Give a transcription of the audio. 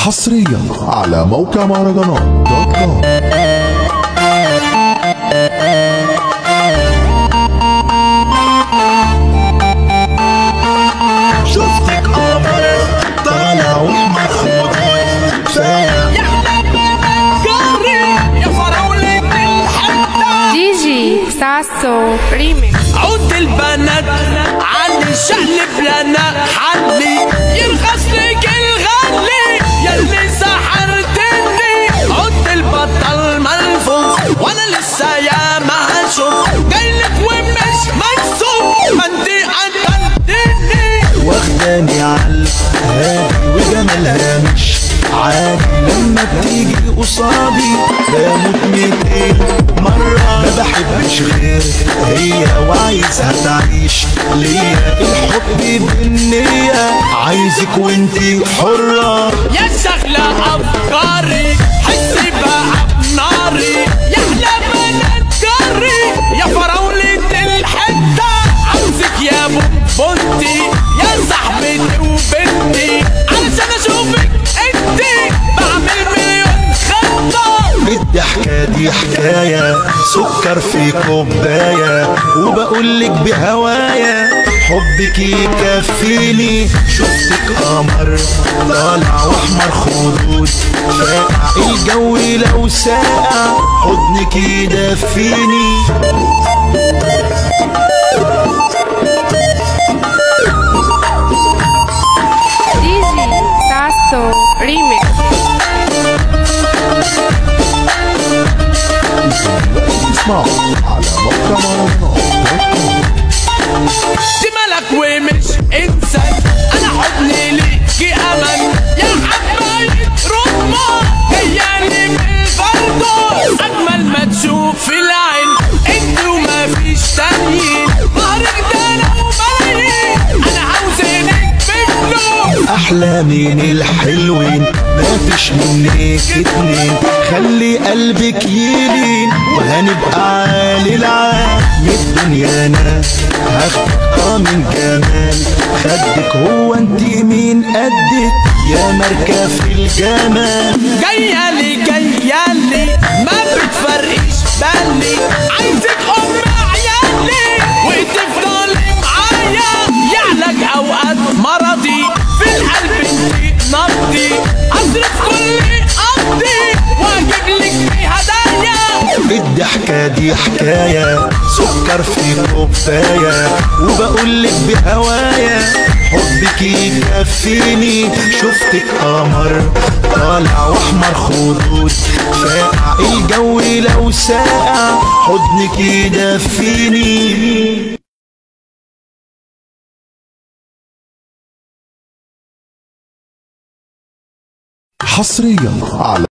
حصريا على موقع مهرجانات دوت كوم شفتك قمر طالع ومخمود يا فراولة الحتة دي جي ساسو ريميكس عود البنات علي شقلب لنا حلي يرخص لك الغالي يلي سحرتني عود البطل ملفوف وانا لسه يا ما هشوف جايلك ومش مكسوف ما انت قتلتني واخداني على هادي وجمالها مش عادي لما بتيجي قصادي بموت ميتين مرة ما بحبش غير هي وعايزها تعيش ليا الحب بالنية عايزك وانتي حرة يا شغلة أفكاري حسي بقى بناري يا أحلى بنات جاري يا فراولة الحتة عاوزك يا بنتي يا صاحبتي وبنتي علشان أشوفك انتي بعمل مليون خطة الضحكة دي حكاية سكر في كوباية وبقولك بهوايا حبك يكفيني شفتك قمر طالع واحمر خدود فاقع الجو لو ساقع حضنك يدفيني دي جي ساسو ريميكس اسمعوا على موقع مهرجانات دوت كوم دي ملك ومش إنسان أنا حضني ليكي أمل يا حباية رمان جايالي بالفردوس أجمل ما تشوف العين انت وما فيش تانيين مهرك ده أنا وملايين أنا عاوزينك بفلوس احلى من الحلوين ما فيش منك اتنين خلي قلبك يلين وهنبقى عالي العال من الدنيا انا هاخدك اه من جمال خدك هو انت مين قدك يا مركب في الجمال جايالي جايالي ما بتفرقش بالي عايزك ام عيالي وتفضلي معايا يعلق اوقات مرضي في القلب انتي نبضي اصرف كل قبضي واجيب لك بيه هدايا الضحكة دي حكاية سكر في كوباية وبقولك بهوايا حبك يكفيني شفتك قمر طالع واحمر خدود فاقع الجو لو ساقع حضنك يدفيني حصريا على